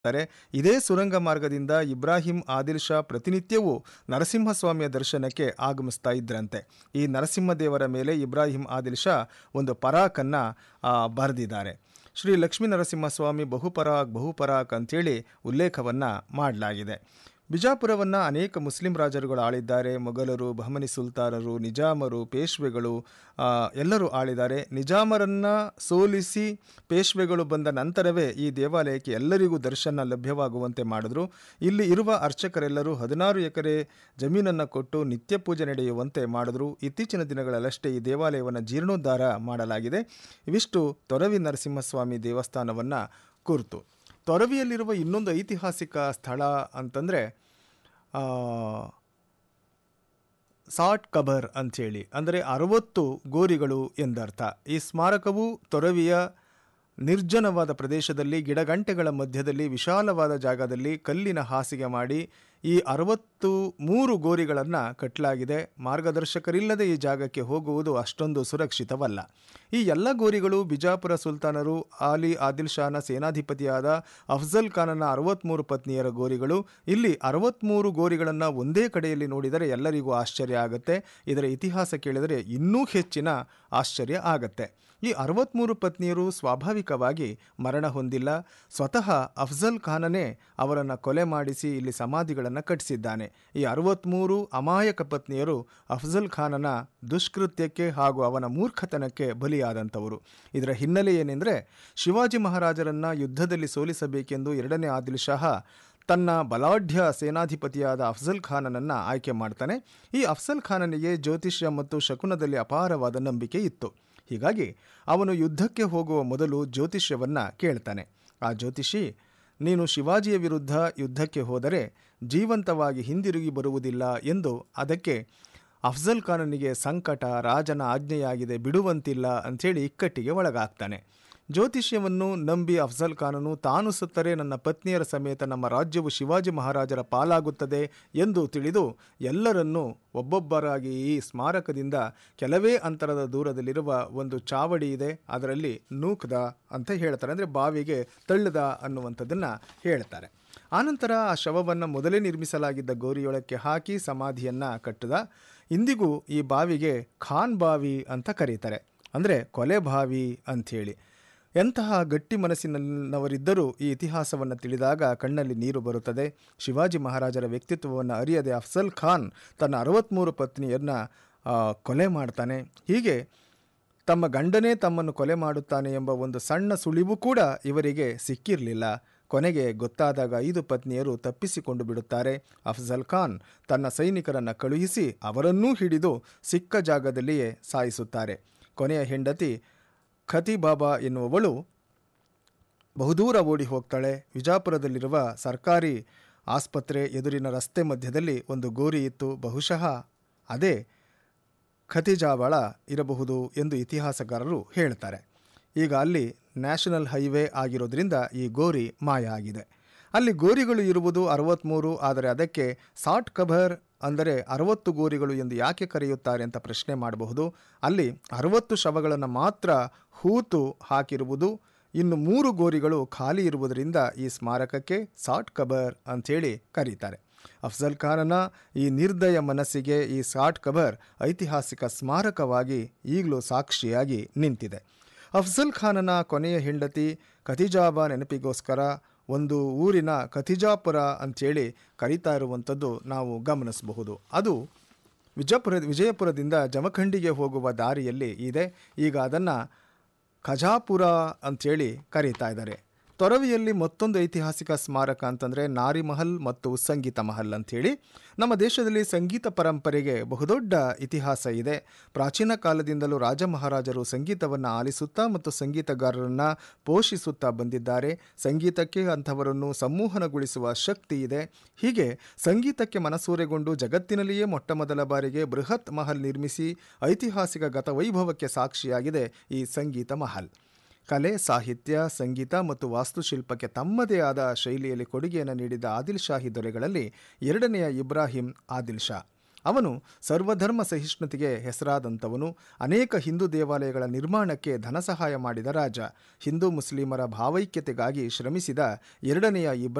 ತಾರೆ ಇದೇ ಸುರಂಗ ಮಾರ್ಗದಿಂದ ಇಬ್ರಾಹಿಂ ಆದಿಲ್ ಶಾ ಪ್ರತಿನಿತ್ಯವೂ ನರಸಿಂಹಸ್ವಾಮಿಯ ದರ್ಶನಕ್ಕೆ ಆಗಮಿಸ್ತಾ ಇದ್ರಂತೆ ಈ ನರಸಿಂಹದೇವರ ಮೇಲೆ ಇಬ್ರಾಹಿಂ ಆದಿಲ್ ಶಾ ಒಂದು ಪರಾಕನ್ನ ಆ, ಬರೆದಿದ್ದಾರೆ ಶ್ರೀ ಲಕ್ಷ್ಮೀ ನರಸಿಂಹಸ್ವಾಮಿ ಬಹುಪರಾಕ್ ಬಹುಪರಾಕ್ ಅಂತೇಳಿ ಉಲ್ಲೇಖವನ್ನ ಮಾಡಲಾಗಿದೆ ಬಿಜಾಪುರವನ್ನು ಅನೇಕ ಮುಸ್ಲಿಂ ರಾಜರುಗಳು ಆಳಿದ್ದಾರೆ ಮೊಘಲರು ಬಹಮನಿ ಸುಲ್ತಾನರು ನಿಜಾಮರು ಪೇಶ್ವೆಗಳು ಆ, ಎಲ್ಲರೂ ಆಳಿದ್ದಾರೆ ನಿಜಾಮರನ್ನ ಸೋಲಿಸಿ ಪೇಶ್ವೆಗಳು ಬಂದ ನಂತರವೇ ಈ ದೇವಾಲಯಕ್ಕೆ ಎಲ್ಲರಿಗೂ ದರ್ಶನ ಲಭ್ಯವಾಗುವಂತೆ ಮಾಡಿದ್ರು ಇಲ್ಲಿ ಇರುವ ಅರ್ಚಕರೆಲ್ಲರೂ ಹದಿನಾರು ಎಕರೆ ಜಮೀನನ್ನು ಕೊಟ್ಟು ನಿತ್ಯ ಪೂಜೆ ನಡೆಯುವಂತೆ ಮಾಡಿದ್ರು ಇತ್ತೀಚಿನ ದಿನಗಳಲ್ಲಷ್ಟೇ ಈ ದೇವಾಲಯವನ್ನು ಜೀರ್ಣೋದ್ಧಾರ ಮಾಡಲಾಗಿದೆ ಇವಿಷ್ಟು ತೊರವಿ ನರಸಿಂಹಸ್ವಾಮಿ ದೇವಸ್ಥಾನವನ್ನು ಕುರಿತು ತೊರವಿಯಲ್ಲಿರುವ ಇನ್ನೊಂದು ಐತಿಹಾಸಿಕ ಸ್ಥಳ ಅಂತಂದರೆ ಸಾಟ್ ಕಬರ್ ಅಂಥೇಳಿ ಅಂದರೆ ಅರವತ್ತು ಗೋರಿಗಳು ಎಂದರ್ಥ ಈ ಸ್ಮಾರಕವು ತೊರವಿಯ ನಿರ್ಜನವಾದ ಪ್ರದೇಶದಲ್ಲಿ ಗಿಡಗಂಟೆಗಳ ಮಧ್ಯದಲ್ಲಿ ವಿಶಾಲವಾದ ಜಾಗದಲ್ಲಿ ಕಲ್ಲಿನ ಹಾಸಿಗೆ ಮಾಡಿ ಈ ಅರವತ್ತು ಮೂರು ಗೋರಿಗಳನ್ನು ಕಟ್ಟಲಾಗಿದೆ ಮಾರ್ಗದರ್ಶಕರಿಲ್ಲದೆ ಈ ಜಾಗಕ್ಕೆ ಹೋಗುವುದು ಅಷ್ಟೊಂದು ಸುರಕ್ಷಿತವಲ್ಲ ಈ ಎಲ್ಲ ಗೋರಿಗಳು ಬಿಜಾಪುರ ಸುಲ್ತಾನರು ಆಲಿ ಆದಿಲ್ ಶಾನ ಸೇನಾಧಿಪತಿಯಾದ ಅಫ್ಜಲ್ ಖಾನನ ಅರವತ್ತ್ಮೂರು ಪತ್ನಿಯರ ಗೋರಿಗಳು ಇಲ್ಲಿ ಅರವತ್ತ್ಮೂರು ಗೋರಿಗಳನ್ನು ಒಂದೇ ಕಡೆಯಲ್ಲಿ ನೋಡಿದರೆ ಎಲ್ಲರಿಗೂ ಆಶ್ಚರ್ಯ ಆಗುತ್ತೆ ಇದರ ಇತಿಹಾಸ ಕೇಳಿದರೆ ಇನ್ನೂ ಹೆಚ್ಚಿನ ಆಶ್ಚರ್ಯ ಆಗತ್ತೆ ಈ ಅರವತ್ತ್ಮೂರು ಪತ್ನಿಯರು ಸ್ವಾಭಾವಿಕವಾಗಿ ಮರಣ ಹೊಂದಿಲ್ಲ ಸ್ವತಃ ಅಫ್ಜಲ್ ಖಾನನೇ ಅವರನ್ನು ಕೊಲೆ ಮಾಡಿಸಿ ಇಲ್ಲಿ ಸಮಾಧಿಗಳನ್ನು ಕಟ್ಟಿಸಿದ್ದಾನೆ ಈ ಅರವತ್ತ್ಮೂರು ಅಮಾಯಕ ಪತ್ನಿಯರು ಅಫ್ಜಲ್ ಖಾನನ ದುಷ್ಕೃತ್ಯಕ್ಕೆ ಹಾಗೂ ಅವನ ಮೂರ್ಖತನಕ್ಕೆ ಬಲಿಯಾದಂಥವರು ಇದರ ಹಿನ್ನೆಲೆ ಏನೆಂದರೆ ಶಿವಾಜಿ ಮಹಾರಾಜರನ್ನ ಯುದ್ಧದಲ್ಲಿ ಸೋಲಿಸಬೇಕೆಂದು ಎರಡನೇ ಆದಿಲ್ ಶಾಹ ತನ್ನ ಬಲಾಢ್ಯ ಸೇನಾಧಿಪತಿಯಾದ ಅಫ್ಜಲ್ ಖಾನನನ್ನು ಆಯ್ಕೆ ಮಾಡ್ತಾನೆ ಈ ಅಫ್ಜಲ್ ಖಾನನಿಗೆ ಜ್ಯೋತಿಷ್ಯ ಮತ್ತು ಶಕುನದಲ್ಲಿ ಅಪಾರವಾದ ನಂಬಿಕೆ ಇತ್ತು ಹೀಗಾಗಿ ಅವನು ಯುದ್ಧಕ್ಕೆ ಹೋಗುವ ಮೊದಲು ಜ್ಯೋತಿಷ್ಯವನ್ನು ಕೇಳ್ತಾನೆ ಆ ಜ್ಯೋತಿಷಿ ನೀನು ಶಿವಾಜಿಯ ವಿರುದ್ಧ ಯುದ್ಧಕ್ಕೆ ಹೋದರೆ ಜೀವಂತವಾಗಿ ಹಿಂದಿರುಗಿ ಬರುವುದಿಲ್ಲ ಎಂದು ಅದಕ್ಕೆ ಅಫ್ಜಲ್ ಖಾನನಿಗೆ ಸಂಕಟ ರಾಜನ ಆಜ್ಞೆಯಾಗಿದೆ ಬಿಡುವಂತಿಲ್ಲ ಅಂಥೇಳಿ ಇಕ್ಕಟ್ಟಿಗೆ ಒಳಗಾಗ್ತಾನೆ ಜ್ಯೋತಿಷ್ಯವನ್ನು ನಂಬಿ ಅಫ್ಜಲ್ ಖಾನನು ತಾನು ಸತ್ತರೆ ನನ್ನ ಪತ್ನಿಯರ ಸಮೇತ ನಮ್ಮ ರಾಜ್ಯವು ಶಿವಾಜಿ ಮಹಾರಾಜರ ಪಾಲಾಗುತ್ತದೆ ಎಂದು ತಿಳಿದು ಎಲ್ಲರನ್ನೂ ಒಬ್ಬೊಬ್ಬರಾಗಿ ಈ ಸ್ಮಾರಕದಿಂದ ಕೆಲವೇ ಅಂತರದ ದೂರದಲ್ಲಿರುವ ಒಂದು ಚಾವಡಿ ಇದೆ ಅದರಲ್ಲಿ ನೂಕ್ದ ಅಂತ ಹೇಳ್ತಾರೆ ಅಂದರೆ ಬಾವಿಗೆ ತಳ್ಳದ ಅನ್ನುವಂಥದ್ದನ್ನು ಹೇಳ್ತಾರೆ ಆನಂತರ ಆ ಶವವನ್ನು ಮೊದಲೇ ನಿರ್ಮಿಸಲಾಗಿದ್ದ ಗೋರಿಯೊಳಕ್ಕೆ ಹಾಕಿ ಸಮಾಧಿಯನ್ನು ಕಟ್ಟಿದ ಇಂದಿಗೂ ಈ ಬಾವಿಗೆ ಖಾನ್ ಬಾವಿ ಅಂತ ಕರೀತಾರೆ ಅಂದರೆ ಕೊಲೆ ಬಾವಿ ಅಂಥೇಳಿ ಎಂತಹ ಗಟ್ಟಿ ಮನಸ್ಸಿನವರಿದ್ದರೂ ಈ ಇತಿಹಾಸವನ್ನು ತಿಳಿದಾಗ ಕಣ್ಣಲ್ಲಿ ನೀರು ಬರುತ್ತದೆ ಶಿವಾಜಿ ಮಹಾರಾಜರ ವ್ಯಕ್ತಿತ್ವವನ್ನು ಅರಿಯದೆ ಅಫ್ಜಲ್ ಖಾನ್ ತನ್ನ ಅರವತ್ತ್ಮೂರು ಪತ್ನಿಯರನ್ನ ಆ, ಕೊಲೆ ಮಾಡ್ತಾನೆ ಹೀಗೆ ತಮ್ಮ ಗಂಡನೇ ತಮ್ಮನ್ನು ಕೊಲೆ ಮಾಡುತ್ತಾನೆ ಎಂಬ ಒಂದು ಸಣ್ಣ ಸುಳಿವು ಕೂಡ ಇವರಿಗೆ ಸಿಕ್ಕಿರಲಿಲ್ಲ ಕೊನೆಗೆ ಗೊತ್ತಾದಾಗ ಐದು ಪತ್ನಿಯರು ತಪ್ಪಿಸಿಕೊಂಡು ಬಿಡುತ್ತಾರೆ ಅಫ್ಜಲ್ ಖಾನ್ ತನ್ನ ಸೈನಿಕರನ್ನು ಕಳುಹಿಸಿ ಅವರನ್ನೂ ಹಿಡಿದು ಸಿಕ್ಕ ಜಾಗದಲ್ಲಿಯೇ ಸಾಯಿಸುತ್ತಾರೆ ಕೊನೆಯ ಹೆಂಡತಿ ಖತಿ ಬಾಬಾ ಎನ್ನುವವಳು ಬಹುದೂರ ಓಡಿ ಹೋಗ್ತಾಳೆ ವಿಜಾಪುರದಲ್ಲಿರುವ ಸರ್ಕಾರಿ ಆಸ್ಪತ್ರೆ ಎದುರಿನ ರಸ್ತೆ ಮಧ್ಯದಲ್ಲಿ ಒಂದು ಗೋರಿ ಇತ್ತು ಬಹುಶಃ ಅದೇ ಖತಿಜಾವಳ ಇರಬಹುದು ಎಂದು ಇತಿಹಾಸಕಾರರು ಹೇಳ್ತಾರೆ ಈಗ ಅಲ್ಲಿ ನ್ಯಾಷನಲ್ ಹೈವೇ ಆಗಿರೋದ್ರಿಂದ ಈ ಗೋರಿ ಮಾಯ ಆಗಿದೆ ಅಲ್ಲಿ ಗೋರಿಗಳು ಇರುವುದು ಅರವತ್ತ್ಮೂರು ಆದರೆ ಅದಕ್ಕೆ ಸಾಟ್ ಕಬರ್ ಅಂದರೆ ಅರವತ್ತು ಗೋರಿಗಳು ಎಂದು ಯಾಕೆ ಕರೆಯುತ್ತಾರೆ ಅಂತ ಪ್ರಶ್ನೆ ಮಾಡಬಹುದು ಅಲ್ಲಿ ಅರವತ್ತು ಶವಗಳನ್ನು ಮಾತ್ರ ಹೂತು ಹಾಕಿರುವುದು ಇನ್ನು ಮೂರು ಗೋರಿಗಳು ಖಾಲಿ ಇರುವುದರಿಂದ ಈ ಸ್ಮಾರಕಕ್ಕೆ ಸಾಟ್ ಕಬರ್ ಅಂಥೇಳಿ ಕರೀತಾರೆ ಅಫ್ಜಲ್ ಖಾನನ ಈ ನಿರ್ದಯ ಮನಸ್ಸಿಗೆ ಈ ಸಾಟ್ ಕಬರ್ ಐತಿಹಾಸಿಕ ಸ್ಮಾರಕವಾಗಿ ಈಗಲೂ ಸಾಕ್ಷಿಯಾಗಿ ನಿಂತಿದೆ ಅಫ್ಜಲ್ ಖಾನನ ಕೊನೆಯ ಹೆಂಡತಿ ಖತಿಜಾಬಾ ನೆನಪಿಗೋಸ್ಕರ ಒಂದು ಊರಿನ ಖತಿಜಾಪುರ ಅಂಥೇಳಿ ಕರೀತಾ ಇರುವಂಥದ್ದು ನಾವು ಗಮನಿಸಬಹುದು ಅದು ವಿಜಯಪುರ ವಿಜಯಪುರದಿಂದ ಜಮಖಂಡಿಗೆ ಹೋಗುವ ದಾರಿಯಲ್ಲಿ ಇದೆ ಈಗ ಅದನ್ನು ಖಜಾಪುರ ಅಂಥೇಳಿ ಕರೀತಾ ಇದ್ದಾರೆ ತೊರವಿಯಲ್ಲಿ ಮತ್ತೊಂದು ಐತಿಹಾಸಿಕ ಸ್ಮಾರಕ ಅಂತಂದರೆ ನಾರಿಮಹಲ್ ಮತ್ತು ಸಂಗೀತ ಮಹಲ್ ಅಂಥೇಳಿ ನಮ್ಮ ದೇಶದಲ್ಲಿ ಸಂಗೀತ ಪರಂಪರೆಗೆ ಬಹುದೊಡ್ಡ ಇತಿಹಾಸ ಇದೆ ಪ್ರಾಚೀನ ಕಾಲದಿಂದಲೂ ರಾಜ ಮಹಾರಾಜರು ಸಂಗೀತವನ್ನು ಆಲಿಸುತ್ತಾ ಮತ್ತು ಸಂಗೀತಗಾರರನ್ನು ಪೋಷಿಸುತ್ತಾ ಬಂದಿದ್ದಾರೆ ಸಂಗೀತಕ್ಕೆ ಅಂಥವರನ್ನು ಸಂಮೋಹನಗೊಳಿಸುವ ಶಕ್ತಿ ಇದೆ ಹೀಗೆ ಸಂಗೀತಕ್ಕೆ ಮನಸೂರೆಗೊಂಡು ಜಗತ್ತಿನಲ್ಲಿಯೇ ಮೊಟ್ಟ ಮೊದಲ ಬಾರಿಗೆ ಬೃಹತ್ ಮಹಲ್ ನಿರ್ಮಿಸಿ ಐತಿಹಾಸಿಕ ಗತವೈಭವಕ್ಕೆ ಸಾಕ್ಷಿಯಾಗಿದೆ ಈ ಸಂಗೀತ ಮಹಲ್ ಕಲೆ ಸಾಹಿತ್ಯ ಸಂಗೀತ ಮತ್ತು ವಾಸ್ತುಶಿಲ್ಪಕ್ಕೆ ತಮ್ಮದೇ ಆದ ಶೈಲಿಯಲ್ಲಿ ಕೊಡುಗೆಯನ್ನು ನೀಡಿದ ಆದಿಲ್ ಶಾಹಿ ದೊರೆಗಳಲ್ಲಿ ಎರಡನೆಯ ಇಬ್ರಾಹಿಂ ಆದಿಲ್ ಶಾ ಅವನು ಸರ್ವಧರ್ಮ ಸಹಿಷ್ಣುತೆಗೆ ಹೆಸರಾದಂಥವನು ಅನೇಕ ಹಿಂದೂ ದೇವಾಲಯಗಳ ನಿರ್ಮಾಣಕ್ಕೆ ಧನಸಹಾಯ ಮಾಡಿದ ರಾಜ ಹಿಂದೂ ಮುಸ್ಲಿಮರ ಭಾವೈಕ್ಯತೆಗಾಗಿ ಶ್ರಮಿಸಿದ ಎರಡನೆಯ ಇಬ್ರಾಹಿಂ